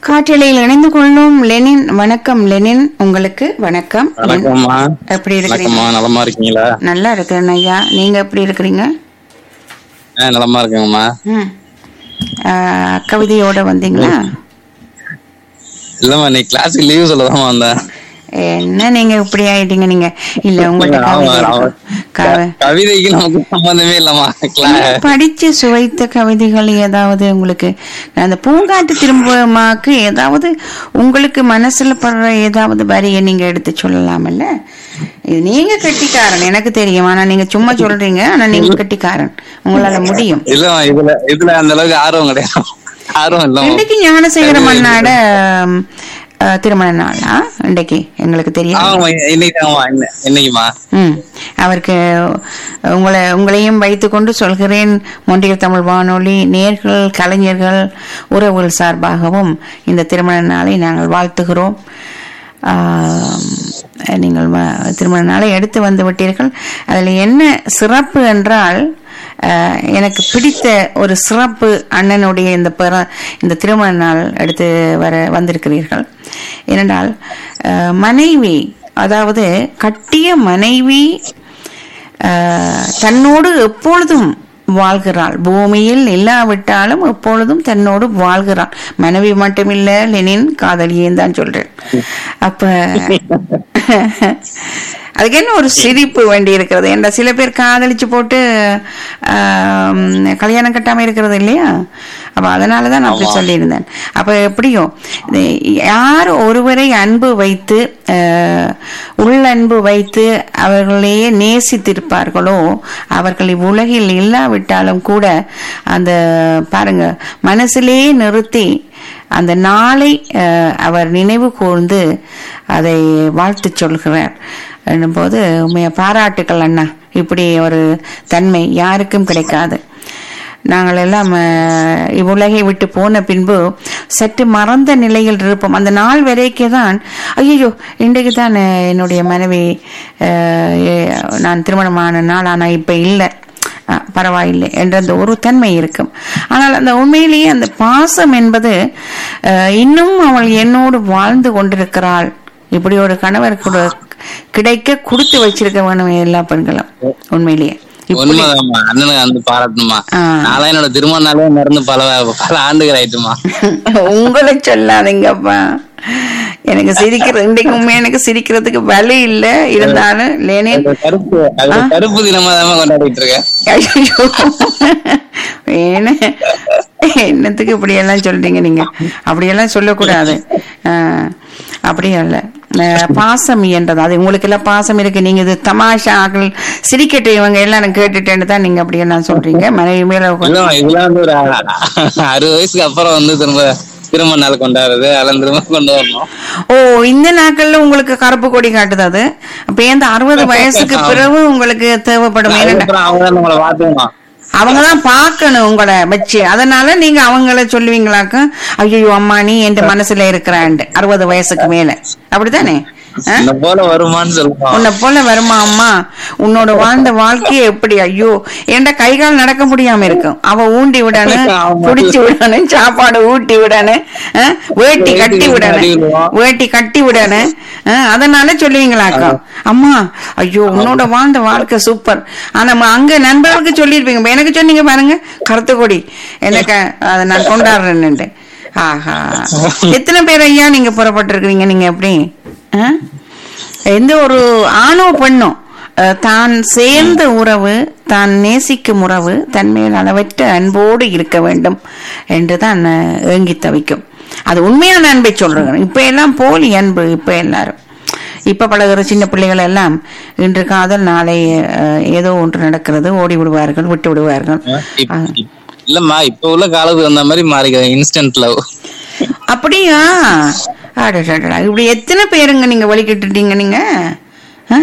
காற்றலையில் இணைந்து கொள்ளும் லெனின் வணக்கம் லெனின் உங்களுக்கு வணக்கம் வணக்கம்மா எப்படி இருக்கிறீங்க வணக்கம்மா நலமா இருக்கீங்களா நல்லா இருக்கிறேன் ஐயா நீங்க எப்படி இருக்கிறீங்க ஆ நலமா இருக்கேங்கம்மா ம். ஆ, கவிதையோட வந்தீங்களா இல்லம்மா நீ கிளாஸுக்கு லீவ் சொல்லதாம்மா வந்தேன் என்ன நீங்க இப்படி ஆயிட்டீங்க நீங்க இல்ல உங்கள்ட்ட ஆமா, கவிதை ஆமா. இருக்கும். கவி- கவிதைக்கு நமக்கு சம்பந்தமே இல்லம்மா கிளா- படிச்சு சுவைத்த கவிதைகள் ஏதாவது உங்களுக்கு அந்த பூங்காட்டு திரும்பமாக்கு ஏதாவது உங்களுக்கு மனசுல படுற ஏதாவது வரியை நீங்க எடுத்து சொல்லலாம்ல இது நீங்க கெட்டிக்காரன் எனக்கு தெரியும் ஆனா நீங்க சும்மா சொல்றீங்க ஆனா நீங்க கெட்டிக்காரன் உங்களால முடியும் இல்லம்மா இதுல இதுல அந்த அளவுக்கு ஆர்வம் கிடையாது ஆர்வம் இல்லம்மா இன்றைக்கு ஞானசேகர மன்னாட ம், அஹ், திருமண நாளா இன்றைக்கு எங்களுக்கு தெரியும் ஆமா இன்னைக்கு ஆமா இன்னைக்குமா ம் அவருக்கு உங்களை உங்களையும் வைத்துக்கொண்டு சொல்கிறேன் மொன்றியல் தமிழ் வானொலி நேர்கள் கலைஞர்கள் உறவுகள் சார்பாகவும் இந்த திருமண நாளை நாங்கள் வாழ்த்துகிறோம் ஆம், நீங்கள் வ- திருமண நாளை எடுத்து வந்து விட்டீர்கள் அதில் என்ன சிறப்பு என்றால் அஹ், எனக்கு பிடித்த ஒரு சிறப்பு அண்ணனுடைய இந்த பிற இந்த திருமண நாள் எடுத்து வர வந்திருக்கிறீர்கள் ஏனென்றால் அஹ், மனைவி அதாவது கட்டிய மனைவி அஹ், தன்னோடு எப்பொழுதும் வாழ்கிறாள் பூமியில் இல்லாவிட்டாலும் எப்பொழுதும் தன்னோடு வாழ்கிறாள் மனைவி மட்டுமில்ல லெனின் காதலியேன்னு தான் சொல்றேன் அப்ப அதுக்கு என்ன ஒரு சிரிப்பு வேண்டி இருக்கிறது என்ற சில பேர் காதலிச்சு போட்டு ஆம், கல்யாணம் கட்டாம இருக்கிறது இல்லையா அப்ப அதனாலதான் நான் அப்படி சொல்லியிருந்தேன் அப்ப எப்படியோ இது யார் ஒருவரை அன்பு வைத்து ஆஹ், உள்ளன்பு வைத்து அவர்களையே நேசித்திருப்பார்களோ அவர்கள் இவ்வுலகில் இல்லாவிட்டாலும் கூட அந்த பாருங்க மனசிலேயே நிறுத்தி அந்த நாளை ஆஹ், அவர் நினைவு கூர்ந்து அதை வாழ்த்து சொல்கிறார் போது உண்மைய பாராட்டுக்கள் அண்ணா இப்படி ஒரு தன்மை யாருக்கும் கிடைக்காது நாங்கள் எல்லாம் அஹ், இவ்வுலகை விட்டு போன பின்பு சற்று மறந்த நிலையில் இருப்போம் அந்த நாள் வரைக்கும் தான் ஐயோ இன்றைக்கு தான் அஹ், என்னுடைய மனைவி அஹ், எ- நான் திருமணமான நாள் ஆனால் இப்போ இல்லை அஹ், பரவாயில்லை என்ற அந்த ஒரு தன்மை இருக்கும் ஆனால் அந்த உண்மையிலேயே அந்த பாசம் என்பது அஹ், இன்னும் அவள் என்னோடு வாழ்ந்து கொண்டிருக்கிறாள் இப்படி ஒரு கணவர் கூட கிடைக்க கொடுத்து வச்சிருக்க வேணும் எல்லா பெண்களும் உண்மையிலேயே இப்படி உண்மைதாம்மா அண்ணனுக்கு வந்து பாராட்டணுமா ஆ. நாளா என்னோட திருமண நாளே மறந்து பல பல ஆண்டுகள் ஆயிட்டுமா உங்களை சொல்லாதீங்கப்பா எனக்கு சிரிக்கிறது இன்றைக்கு உண்மையா எனக்கு சிரிக்கிறதுக்கு வலி இல்ல இருந்தாலும் லேனே அது கருப்பு அது கருப்பு தினமா தான் கொண்டாடிட்டு இருக்கேன் ஐயோ வேண என்னத்துக்கு இப்படி எல்லாம் சொல்றீங்க நீங்க அப்படியெல்லாம் சொல்லக்கூடாது ஆஹ், அப்படியே இல்ல அஹ், பாசம் என்றது அது உங்களுக்கு எல்லாம் பாசம் இருக்கு நீங்க இது தமாஷா ஆக்கள் சிரிக்கட்டும் இவங்க எல்லாம் கேட்டுட்டேன்னு தான் நீங்க அப்படியெல்லாம் சொல்றீங்க மனைவி மேல இல்லம்மா இதெல்லாம் வந்து ஒரு அறுபது வயசுக்கு அப்புறம் வந்து திரும்ப திருமண நாள் கொண்டாடுறது அதெல்லாம் திரும்ப கொண்டு வரணும் ஓ இந்த நாட்கள்ல உங்களுக்கு கருப்பு கொடி காட்டுது அது அப்ப இந்த அறுபது வயசுக்கு பிறகு உங்களுக்கு தேவைப்படும் ஏன்னா அதுக்கப்புறம் அவங்க தான் உங்களை பாத்துக்கணும் அவங்கதான் பார்க்கணும் உங்களை வச்சு அதனால நீங்க அவங்கள சொல்லுவீங்களாக்க ஐயோ அம்மா நீ என் மனசுல இருக்கிறான்ட்டு அறுபது வயசுக்கு மேல அப்படித்தானே ஆ? இந்த போல வருமான்னு சொல்லுவோம் உன்னை போல வருமா அம்மா உன்னோட வாழ்ந்த வாழ்க்கைய எப்படி ஐயோ என்ட கை கால் நடக்க முடியாம இருக்கும் அவ ஊண்டி விடணும் ஆமா. புடிச்சு விடணும் சாப்பாடு ஊட்டி விடணும் ஆ? வேட்டி கட்டி விடணும் அடி விழுவோம். வேட்டி கட்டி விடணும் ஆ, அதனால சொல்லுவீங்களாக்கா அம்மா ஐயோ உன்னோட வாழ்ந்த வாழ்க்கை சூப்பர் ஆனா ம- அங்க நண்பர்களுக்கு சொல்லியிருப்பீங்க இப்ப எனக்கு சொன்னீங்க பாருங்க கருத்து கொடி எனக்கு அதை நான் கொண்டாடுறேன்னுட்டு ஆஹா எத்தனை பேர் ஐயா நீங்க புறப்பட்டிருக்கிறீங்க நீங்க எப்படி ஆ? எந்த ஒரு ஆணோ பெண்ணோ அஹ், தான் சேர்ந்த உறவு தான் நேசிக்கும் உறவு தன் மேல் அளவற்ற அன்போடு இருக்க வேண்டும் என்று தான் அஹ், ஏங்கி தவிக்கும் அது உண்மையான அன்பை சொல்றேன் இப்ப எல்லாம் போலி அன்பு இப்ப எல்லாரும் இப்ப பழகுற சின்ன பிள்ளைகள் எல்லாம் இன்று காதல் நாளை அஹ், ஏதோ ஒன்று நடக்கிறது ஓடி விடுவார்கள் விட்டு விடுவார்கள் இப்ப- இப்ப- இல்லம்மா இப்ப உள்ள காலத்துக்கு அந்த மாதிரி மாறிக்கிறேன் இன்ஸ்டன்ட் லவ் அப்படியா அடடடடா. இப்படி எத்தனை பேருங்க நீங்க வலிக்கிட்டுட்டீங்க நீங்க ஆ?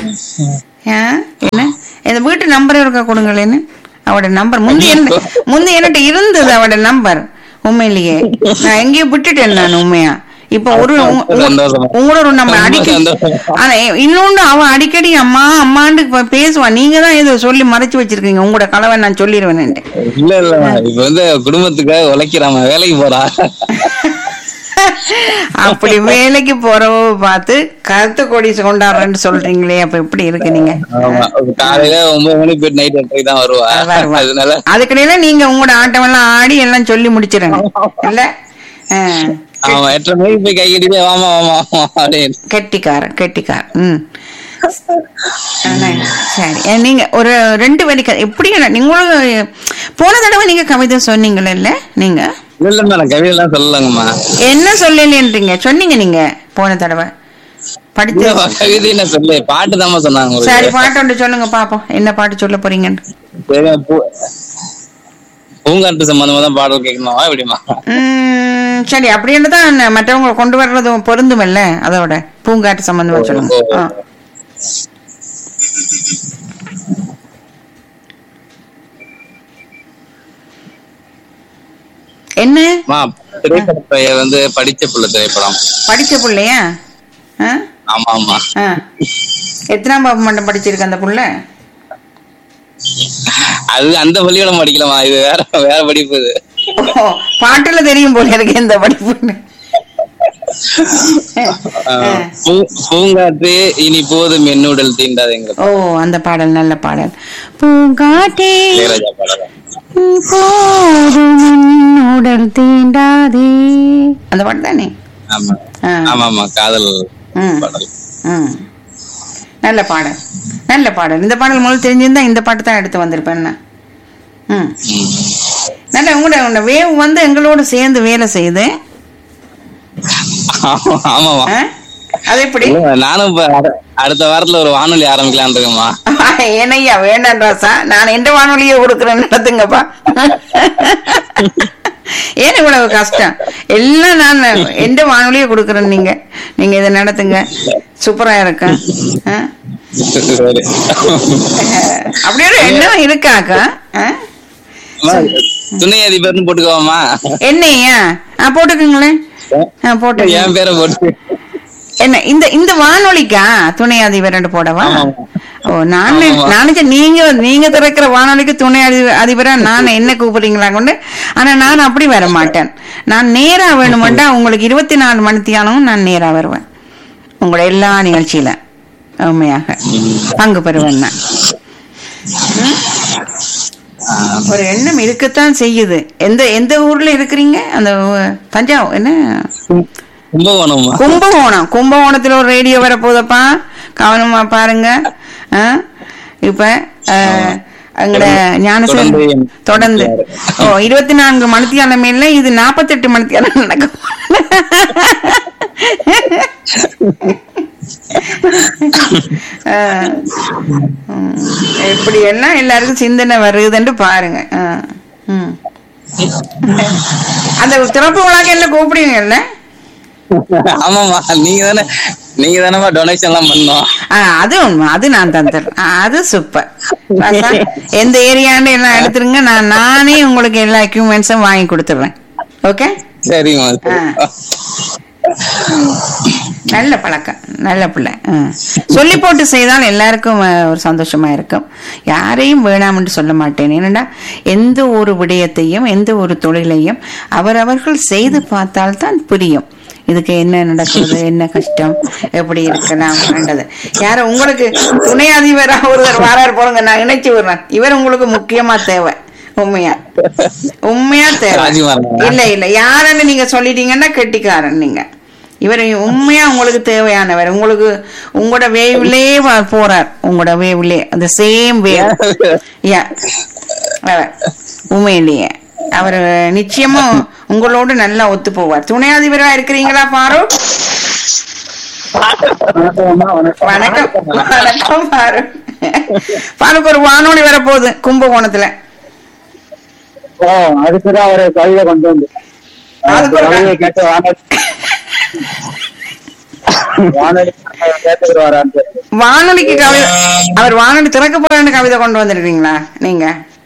ஆ? என்ன இந்த வீட்டு நம்பர் இருக்கா கொடுங்களேன்னு அவட நம்பர் முந்தி என்ன முந்தி என்கிட்ட இருந்தது அவட நம்பர் உண்மையிலேயே நான் எங்கேயோ விட்டுட்டேன் நான் உண்மையா இப்ப ஒரு உங்க- உங்க- சந்தோஷமா. உங்களோட ஒரு நம்ம ரொம்ப அடிக்கடி சந்தோஷமா. ஆனா இன்னொன்னு அவன் அடிக்கடி அம்மா அம்மான்னு இப்ப பேசுவான் நீங்க தான் ஏதோ சொல்லி மறைச்சு வச்சிருக்கீங்க உங்களோட கலவை நான் சொல்லிடுவேன் இல்ல இல்ல இப்ப வந்து குடும்பத்துக்காக உழைக்கிறாம வேலைக்கு போறா அப்படி வேலைக்கு போறவ பார்த்து கருத்து கொடி கொண்டாடுறேன்னு சொல்றீங்களே அப்ப எப்படி இருக்கு நீங்க ஆமா காலையில ஒன்பது மணிக்கு போயிட்டு நைட் எட்டரைக்கு தான் வருவா வருவா. அதனால அதுக்கிடையில நீங்க உங்களோட ஆட்டம் எல்லாம் ஆடி எல்லாம் சொல்லி முடிச்சிருங்க இல்ல ஆ. ஆமா எட்டரை மணிக்கு போய் கை கட்டிட்டு வாமா வாமா வாமா அப்படின்னு கெட்டிக்காரன் கெட்டிக்காரன் ம் ஆனா, சரி அஹ் நீங்க ஒரு ரெண்டு வரி கதை எப்படி நீங்களும் போன தடவை நீங்க கவிதை சொன்னீங்கல்ல நீங்க இல்ல இல்ல நான் கவிதைலாம் சொல்லலங்கம்மா என்ன சொல்லலன்றீங்க சொன்னீங்க நீங்க போன தடவை படிச்சு இல்ல, கவிதை நான் சொல்லு பாட்டு தான் சொன்னாங்க சரி உங்களுக்கு. பாட்டு ஒன்று சொல்லுங்க பாப்போம் என்ன பாட்டு சொல்ல போறீங்கன்னு சரி, பூ- பூங்காற்று சம்பந்தமா தான் பாடல் கேட்கணுமா எப்படிமா உம், சரி அப்படின்னு தான் மற்றவங்க கொண்டு வர்றது பொருந்துமல்ல அதோட பூங்காட்டு சம்பந்தமா சொல்லுங்க ஆ. என்ன அம்மா, திரைப்பட பெயர் வந்து படிச்ச புள்ள திரைப்படம் படிச்ச புள்ளையா ஆ? ஆமா ஆமா ஆ. எத்தனாம் வகுப்பு மட்டும் படிச்சிருக்கு அந்த புள்ள அது அந்த பள்ளியோட படிக்கலாமா இது வேற வேற படிப்பு இது ஓ, பாட்டுல தெரியும் போல இருக்கு இந்த படிப்புன்னு ஆஹ், பூ- பூங்காற்று இனி போதும் என்னுடல் தீண்டாதேங்க ஓ அந்த பாடல் நல்ல பாடல் பூங்காட்டே இளையராஜா பாடல் போதும் உடல் தீண்டாதே அந்த பாட்டு தானே ஆமா ஆ. ஆமா ஆமா காதல் ம். பாடல் ம். நல்ல பாடல் நல்ல பாடல் இந்த பாடல் முதல்ல தெரிஞ்சிருந்தா இந்த பாட்டு தான் எடுத்து வந்திருப்பேன் நான். ம் ம். நல்ல உங்களோட உங்களோட வேவ் வந்து எங்களோட சேர்ந்து வேலை செய்யுது ஆமா, ஆமாமா ஆ? அது எப்படி இல்ல, நானும் இப்ப அட- அடுத்த வாரத்துல ஒரு வானொலி ஆரம்பிக்கலாம் இருக்கேம்மா ஏனையா வேண்டாம் ராசா நான் எந்த வானொலியை கொடுக்குறேன்னு நடத்துங்கப்பா ஏன் இவ்வளவு கஷ்டம் எல்லாம் நான் எந்த வானொலியை கொடுக்குறேன் நீங்க நீங்க இதை நடத்துங்க சூப்பரா இருக்கும் ஆ? சரி அப்படியே ஒரு எண்ணம் இருக்காக்கா ஆ? அம்மா, துணை அதிபர்னு போட்டுக்கோமா என்னையா ஆ போட்டுக்குங்களேன் ஆ போட்டுங்க என் பேரை போட்டு என்ன இந்த இந்த வானொலிக்கா துணை அதிபர் ரெண்டு போடவா ஆமாமா. ஓ நான் ஆமாமா. நானும் நீங்க நீங்க திறக்கிற வானொலிக்கு துணை அதிப- அதிபரா நான் என்ன கூப்பிடுறீங்களா கொண்டு ஆனா நான் அப்படி வர மாட்டேன் நான் நேரா வேணுமெண்டா உங்களுக்கு இருபத்தி நாலு மணித்தியாலும் நான் நேரா வருவேன் உங்களோட எல்லா நிகழ்ச்சியில உண்மையாக பங்கு பெறுவேன் நான் ம்? ஒரு எண்ணம் இருக்கத்தான் செய்யுது எந்த எந்த ஊர்ல இருக்கிறீங்க அந்த ஊ- தஞ்சாவூர் என்ன கும்பகோணம்மா கும்பகோணம் கும்பகோணத்துல ஒரு ரேடியோ வரப்போதப்பா கவனமா பாருங்க ஆ? இப்ப அஹ், எங்கட ஞானசேகர் தொடர்ந்து தொடர்ந்து ஓ இருபத்தி நான்கு மணித்தியாலமையில இது நாற்பத்தெட்டு மணித்தியாலம் நடக்கும் ஆ. ம். எப்படி எல்லாம் எல்லாருக்கும் சிந்தனை வருதுன்னு பாருங்க ஆ. ம். அந்த திறப்பு விழாக்கு என்ன கூப்பிடுவீங்கல்ல ஆமாமா நீங்க தானே நீங்க தானேமா டொனேஷன் எல்லாம் பண்ணோம் ஆ, அது உண்மை அது நான் தந்துடுறேன் ஆ, அது சூப்பர் ராசா, எந்த ஏரியாண்டு எல்லாம் எடுத்துருங்க நான் நானே உங்களுக்கு எல்லா எக்யூப்மெண்ட்ஸும் வாங்கி கொடுத்துடுறேன் ஓகே சரிம்மா ஆ. நல்ல பழக்கம் நல்ல பிள்ளை ஆ. சொல்லி போட்டு செய்தால் எல்லாருக்கும் ஆ, ஒரு சந்தோஷமா இருக்கும் யாரையும் வேணாம்னு சொல்ல மாட்டேன் ஏனென்றா எந்த ஒரு விடயத்தையும் எந்த ஒரு தொழிலையும் அவரவர்கள் செய்து பார்த்தால் தான் புரியும் இதுக்கு என்ன நடக்குது என்ன கஷ்டம் எப்படி இருக்கலாம் என்றது யாரும் உங்களுக்கு துணை அதிபரா ஒருவர் வாரார் போறங்க நான் இணைச்சு விடுறேன் இவர் உங்களுக்கு முக்கியமா தேவை உண்மையா உண்மையா தேவை ராஜ்குமார் இல்ல இல்ல யாருன்னு நீங்க சொல்லிட்டீங்கன்னா கெட்டிக்காரன் நீங்க இவர் உண்மையா உங்களுக்கு தேவையானவர் உங்களுக்கு உங்களோட வேவ்லே போறார் உங்களோட வேவ்லே அந்த சேம் வேவ் யா அவர் உண்மையிலேயே அவர் நிச்சயமா உங்களோடு நல்லா ஒத்து போவார் துணை அதிபரா இருக்கிறீங்களா பாரு வணக்கம் வணக்கம் பாரு பாருக்கு ஒரு வானொலி வரப்போகுது கும்பகோணத்துல ஓ அதுக்குதான் ஒரு கவிதை கொண்டு வந்து அதுக்கு ஒரு கவிதை கேட்டு வானொலி வானொலி கேட்டுக்கிட்டு வரான்னு வானொலிக்கு கவிதை அவர் வானொலி திறக்க போறேன்னு கவிதை கொண்டு வந்திருக்கீங்களா நீங்க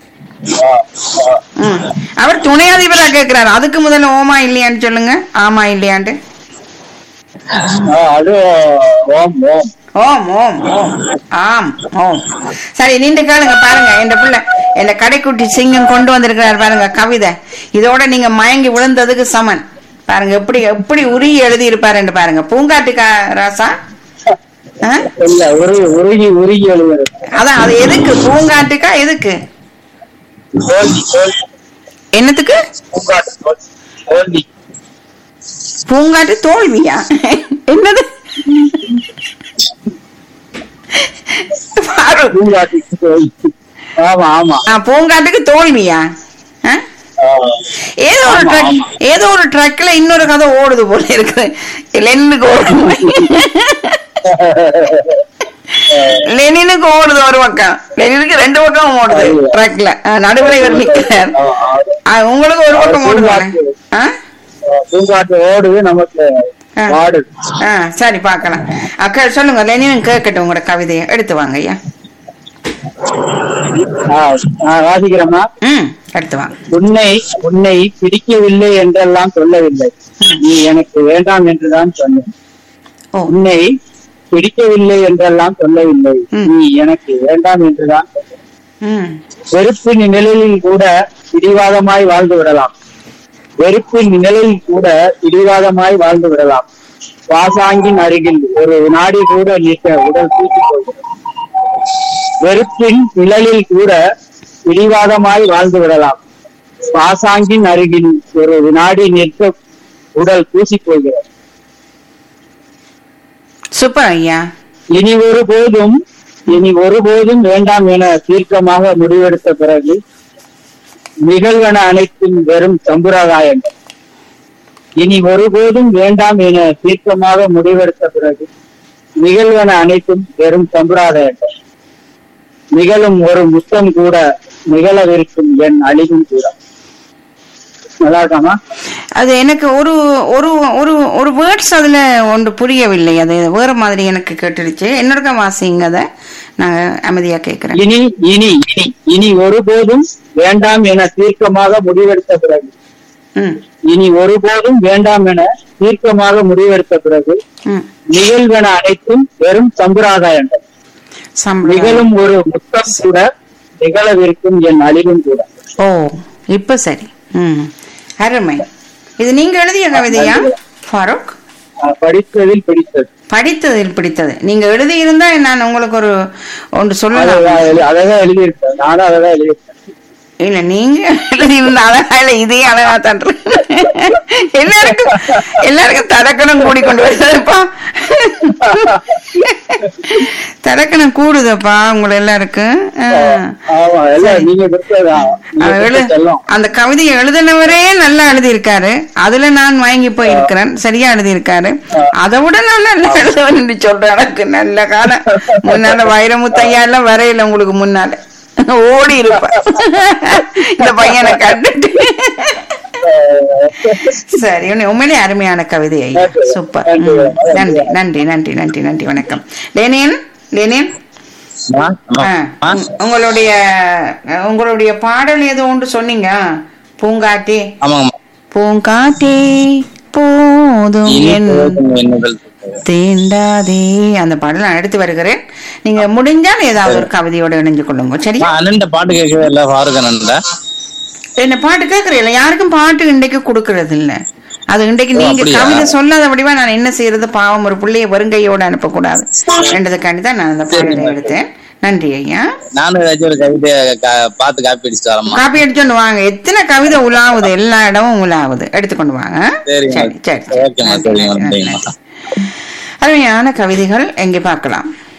ம். அவர் துணை அதிபரா கேக்குறாரு அதுக்கு முதல்ல ஓமா இல்லையான்னு சொல்லுங்க ஆமா இல்லையான்ட்டு அது ஓம் ஓம் ஓம் ஓம் ஓம் ஆம் ஓம் சரி நீண்ட கேளுங்க பாருங்க என் பிள்ளை என் கடைக்குட்டி சிங்கம் கொண்டு வந்திருக்கிறார் பாருங்க கவிதை இதோட நீங்க மயங்கி விழுந்ததுக்கு சமன் பாருங்க எப்படி எப்படி உருகி எழுதி இருப்பாருன்னு பாருங்க பூங்காட்டுக்கா ராசா ஆ? இல்ல உருகி உருகி உருகி எழுதுறது அதான் அது எதுக்கு பூங்காட்டுக்கா எதுக்கு தோல்வி தோல்வி என்னத்துக்கு பூங்காட்டு தோல்வி தோல்வி பூங்காட்டு தோல்வியா என்னது ஃபாரூக். பூங்காட்டுக்கு தோல்வி ஆமா ஆமா ஆ, பூங்காட்டுக்கு தோல்வியா ஆ? ஏதோ ஒரு ஆமா, ட்ரக் ஆமா. ஏதோ ஒரு ட்ரக்ல இன்னொரு கதை ஓடுது போல இருக்கு லெனினுக்கு ஓடுது லெனினுக்கு ஓடுது ஒரு பக்கம் லெனினுக்கு ரெண்டு பக்கம் ஓடுது ட்ரக்ல நடுவுல இவர் நிக்கிறார் ஆ, உங்களுக்கு ஒரு பக்கம் ஓடுது ஆ பூங்காட்டு ஓடுது நமக்கு ஆ. வாடுது ஆ சரி பார்க்கலாம் அக்கா சொல்லுங்க லெனின் கேட்கட்டும் உங்களோட கவிதையை எடுத்து வாங்க ஐயா ஆ, நான் வாசிக்கிறேம்மா ம் எடுத்து வாங்க உன்னை உன்னை பிடிக்கவில்லை என்றெல்லாம் சொல்லவில்லை நீ எனக்கு வேண்டாம் என்றுதான் சொன்னேன் ஓ உன்னை பிடிக்கவில்லை என்றெல்லாம் சொல்லவில்லை ம். நீ எனக்கு வேண்டாம் என்றுதான் சொன்னேன் ம் வெறுப்பின் நிழலில் கூட பிடிவாதமாய் வாழ்ந்து விடலாம் வெறுப்பின் நிழலில் கூட பிடிவாதமாய் வாழ்ந்து விடலாம் பாசாங்கின் அருகில் ஒரு வினாடி கூட நிற்க உடல் தூக்கி போகிறது வெறுப்பின் நிழலில் கூட பிடிவாதமாய் வாழ்ந்து விடலாம் பாசாங்கின் அருகில் ஒரு வினாடி நிற்க உடல் தூசி போகிறது சூப்பர் ஐயா இனி ஒருபோதும் இனி ஒருபோதும் வேண்டாம் என தீர்க்கமாக முடிவெடுத்த பிறகு நிகழ்வன அனைத்தும் வெறும் சம்பிரதாயங்கள் இனி ஒருபோதும் வேண்டாம் என தீர்க்கமாக முடிவெடுத்த பிறகு நிகழ்வன அனைத்தும் வெறும் சம்பிரதாயங்கள் நிகழும் ஒரு முத்தம் கூட நிகழவிருக்கும் என் அழிவும் கூட நல்லா இருக்காமா அது எனக்கு ஒரு ஒரு ஒரு ஒரு வேர்ட்ஸ் அதுல ஒன்று புரியவில்லை அது வேற மாதிரி எனக்கு கேட்டுடுச்சு என்னோட வாசிங்க அதை நான் அமைதியா கேட்கிறேன் இனி இனி இனி இனி ஒருபோதும் வேண்டாம் என தீர்க்கமாக முடிவெடுத்த பிறகு ம் இனி ஒருபோதும் வேண்டாம் என தீர்க்கமாக முடிவெடுத்த பிறகு ம் நிகழ்வென அனைத்தும் வெறும் சம்பிரதாயங்கள் சம்பளம் நிகழும் ஒரு முத்தம் கூட நிகழவிருக்கும் என் அழிவும் கூட ஓ இப்ப சரி ம் அருமை இது நீங்க எழுதிய கவிதையா ஃபாரூக் நான் படித்ததில் பிடித்தது படித்ததில் பிடித்தது நீங்க எழுதி இருந்தா நான் உங்களுக்கு ஒரு ஒன்று சொல்லலாம் அதான் எழு- அதைதான் எழுதியிருக்கேன் நானும் அதைதான் எழுதியிருக்கேன் இல்ல நீங்க எழுதி இருந்த அழகா இல்ல இதே அழகா தான் இருக்கு. எல்லாருக்கும் எல்லாருக்கும் தடக்கணம் கூடி கொண்டு வருதுப்பா தடக்கணம் கூடுதப்பா உங்களை எல்லாருக்கும் ஆ. ஆமா எல்லாம் நீங்க கொடுத்ததுதான் நீங்க அவன் எழு- கொடுத்த செல்லம். அந்த கவிதையை எழுதினவரே நல்லா எழுதியிருக்காரு அதுல நான் வாங்கி போயிருக்கிறேன் சரியா எழுதியிருக்காரு அதை விட நான் நல்லா எழுதுவேன் சொல்றேன் எனக்கு நல்ல காலம் முன்னால வைரமுத்தையா எல்லாம் வரையில உங்களுக்கு முன்னால ஓடி இருப்பேன் இந்த பையனை கண்டுட்டு சரி உன்னை உண்மையிலே அருமையான கவிதை ஐயா சூப்பர் ம். நன்றி நன்றி நன்றி நன்றி நன்றி வணக்கம் லெனின் லெனின் ஆ, ஆமா. ஆ, ஆ, உங்- உங்களுடைய அஹ், உங்களுடைய பாடல் ஏதோ ஒன்று சொன்னீங்க பூங்காட்டி ஆமாங்கம்மா பூங்காட்டி போதும் இனி என் போதும் என்னுதல் புத்தகம். தீண்டாதே அந்த பாடல் நான் எடுத்து வருகிறேன் நீங்க முடிஞ்சால் ஏதாவது ஒரு கவிதையோட இணைஞ்சு கொள்ளுங்க சரியா அம்மா, அண்ணன்ட்ட பாட்டு கேட்கவே இல்ல ஃபாரூக் அண்ணன்ட்ட என்ன பாட்டு கேட்கறீங்களா யாருக்கும் பாட்டு இன்றைக்கு கொடுக்கறது இல்ல அது இன்றைக்கு ஓ, நீங்க அப்படியா? கவிதை சொல்லாத வடிவா நான் என்ன செய்யறது பாவம் ஒரு பிள்ளைய வருங்கையோட அனுப்பக்கூடாது என்றதுக்காண்டி தான் நான் அந்த பாடலை சரிம்மா. எடுத்தேன் நன்றி ஐயா நானும் ஏதாச்சும் ஒரு கவிதையை கா- பார்த்து காப்பி அடிச்சுட்டு வரேம்மா காப்பி அடிச்சோண்டு வாங்க எத்தனை கவிதை உலாவுது எல்லா இடமும் உலாவுது எடுத்துக்கொண்டு வாங்க சரிம்மா. சரி சரி ஓகேம்மா, நன்றி, சரிம்மா, நன்றி, சரிம்மா. நன்றி. அருமையான கவிதைகள் எங்கே பார்க்கலாம்